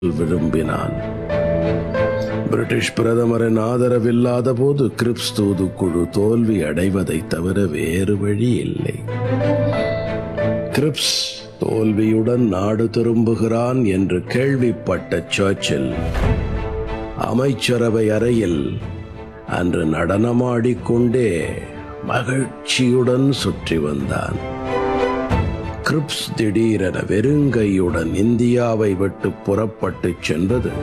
விரும்பினான் பிரிட்டிஷ் பிரதமரின் ஆதரவில்லாத போது கிரிப்ஸ் தூதுக்குழு தோல்வி அடைவதைத் தவிர வேறு வழி இல்லை கிரிப்ஸ் தோல்வியுடன் நாடு திரும்புகிறான் என்று கேள்விப்பட்ட சர்ச்சில் அமைச்சரவை அறையில் அன்று நடனமாடிக்கொண்டே மகிழ்ச்சியுடன் சுற்றி வந்தான் கிரிப்ஸ் திடீரென வெறுங்கையுடன் இந்தியாவை விட்டு புறப்பட்டுச் சென்றது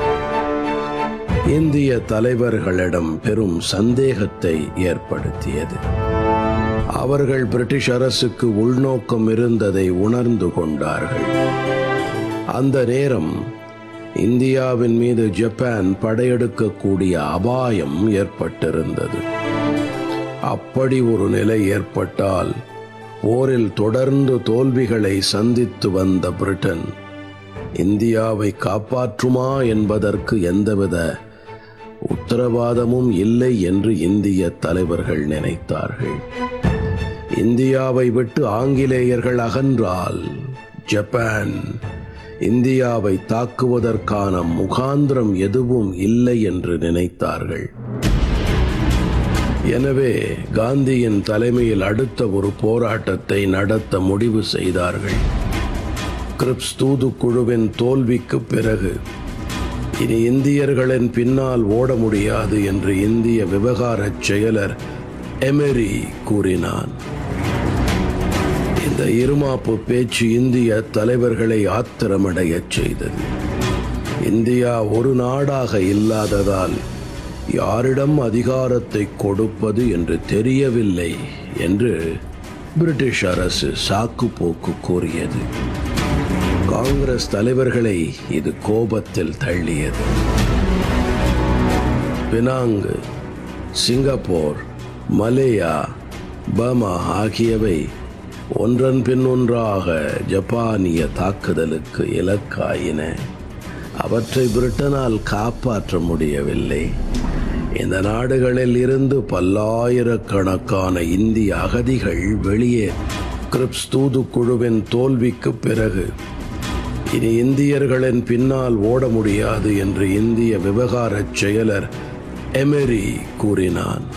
இந்திய தலைவர்களிடம் பெரும் சந்தேகத்தை ஏற்படுத்தியது அவர்கள் பிரிட்டிஷ் அரசுக்கு உள்நோக்கம் இருந்ததை உணர்ந்து கொண்டார்கள் அந்த நேரம் இந்தியாவின் மீது ஜப்பான் படையெடுக்கக்கூடிய அபாயம் ஏற்பட்டிருந்தது அப்படி ஒரு நிலை ஏற்பட்டால் போரில் தொடர்ந்து தோல்விகளை சந்தித்து வந்த பிரிட்டன் இந்தியாவை காப்பாற்றுமா என்பதற்கு எந்தவித உத்தரவாதமும் இல்லை என்று இந்திய தலைவர்கள் நினைத்தார்கள் இந்தியாவை விட்டு ஆங்கிலேயர்கள் அகன்றால் ஜப்பான் இந்தியாவை தாக்குவதற்கான முகாந்திரம் எதுவும் இல்லை என்று நினைத்தார்கள் எனவே காந்தியின் தலைமையில் அடுத்த ஒரு போராட்டத்தை நடத்த முடிவு செய்தார்கள் கிரிப்ஸ் தூதுக்குழுவின் தோல்விக்கு பிறகு இனி இந்தியர்களின் பின்னால் ஓட முடியாது என்று இந்திய விவகாரச் செயலர் எமெரி கூறினான் இந்த இருமாப்பு பேச்சு இந்திய தலைவர்களை ஆத்திரமடையச் செய்தது இந்தியா ஒரு நாடாக இல்லாததால் யாரிடம் அதிகாரத்தை கொடுப்பது என்று தெரியவில்லை என்று பிரிட்டிஷ் அரசு சாக்கு போக்கு கூறியது காங்கிரஸ் தலைவர்களை இது கோபத்தில் தள்ளியது பினாங்கு சிங்கப்பூர் மலேயா பர்மா ஆகியவை ஒன்றன் பின் ஒன்றாக ஜப்பானிய தாக்குதலுக்கு இலக்காயின அவற்றை பிரிட்டனால் காப்பாற்ற முடியவில்லை இந்த நாடுகளில் இருந்து பல்லாயிரக்கணக்கான இந்திய அகதிகள் வெளியே கிரிப்ஸ் தூதுக்குழுவின் தோல்விக்கு பிறகு இனி இந்தியர்களின் பின்னால் ஓட முடியாது என்று இந்திய விவகாரச் செயலர் எமெரி கூறினான்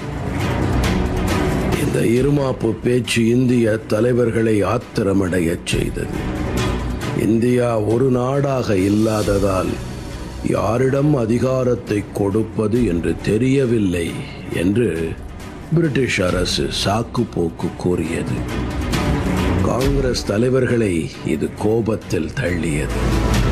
இந்த இருமாப்பு பேச்சு இந்திய தலைவர்களை ஆத்திரமடையச் செய்தது இந்தியா ஒரு நாடாக இல்லாததால் யாரிடம் அதிகாரத்தை கொடுப்பது என்று தெரியவில்லை என்று பிரிட்டிஷ் அரசு சாக்கு போக்கு கூறியது காங்கிரஸ் தலைவர்களை இது கோபத்தில் தள்ளியது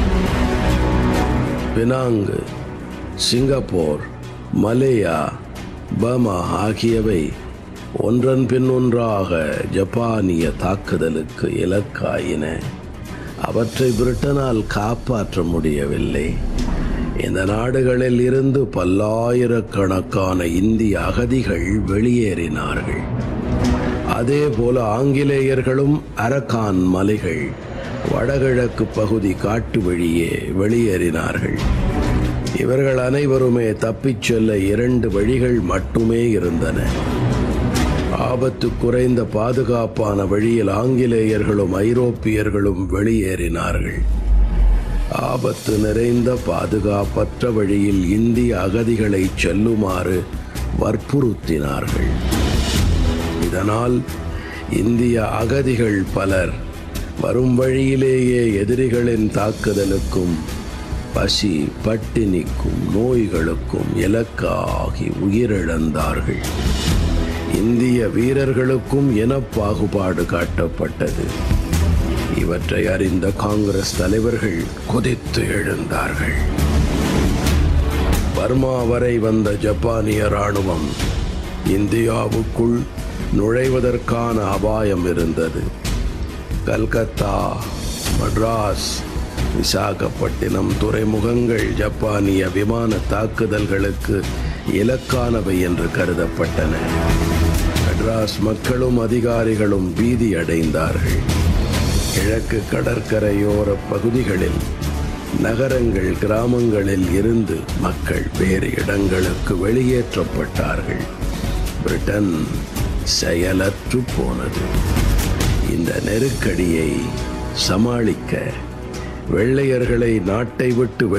பினாங்கு சிங்கப்பூர் மலேயா பர்மா ஆகியவை ஒன்றன் பின் ஒன்றாக ஜப்பானிய தாக்குதலுக்கு இலக்காயின அவற்றை பிரிட்டனால் காப்பாற்ற முடியவில்லை இந்த நாடுகளில் இருந்து பல்லாயிரக்கணக்கான இந்திய அகதிகள் வெளியேறினார்கள் அதே போல ஆங்கிலேயர்களும் அரக்கான் மலைகள் வடகிழக்கு பகுதி காட்டு வழியே வெளியேறினார்கள் இவர்கள் அனைவருமே தப்பிச் செல்ல இரண்டு வழிகள் மட்டுமே இருந்தன ஆபத்து குறைந்த பாதுகாப்பான வழியில் ஆங்கிலேயர்களும் ஐரோப்பியர்களும் வெளியேறினார்கள் ஆபத்து நிறைந்த பாதுகாப்பற்ற வழியில் இந்திய அகதிகளை செல்லுமாறு வற்புறுத்தினார்கள் இதனால் இந்திய அகதிகள் பலர் வரும் வழியிலேயே எதிரிகளின் தாக்குதலுக்கும் பசி பட்டினிக்கும் நோய்களுக்கும் இலக்காகி உயிரிழந்தார்கள் இந்திய வீரர்களுக்கும் இனப்பாகுபாடு காட்டப்பட்டது இவற்றை அறிந்த காங்கிரஸ் தலைவர்கள் கொதித்து எழுந்தார்கள் பர்மா வரை வந்த ஜப்பானிய ராணுவம் இந்தியாவுக்குள் நுழைவதற்கான அபாயம் இருந்தது கல்கத்தா மட்ராஸ் விசாகப்பட்டினம் துறைமுகங்கள் ஜப்பானிய விமான தாக்குதல்களுக்கு இலக்கானவை என்று கருதப்பட்டன மெட்ராஸ் மக்களும் அதிகாரிகளும் பீதி அடைந்தார்கள் கிழக்கு கடற்கரையோர பகுதிகளில் நகரங்கள் கிராமங்களில் இருந்து மக்கள் வேறு இடங்களுக்கு வெளியேற்றப்பட்டார்கள் பிரிட்டன் செயலற்று போனது இந்த நெருக்கடியை சமாளிக்க வெள்ளையர்களை நாட்டை விட்டு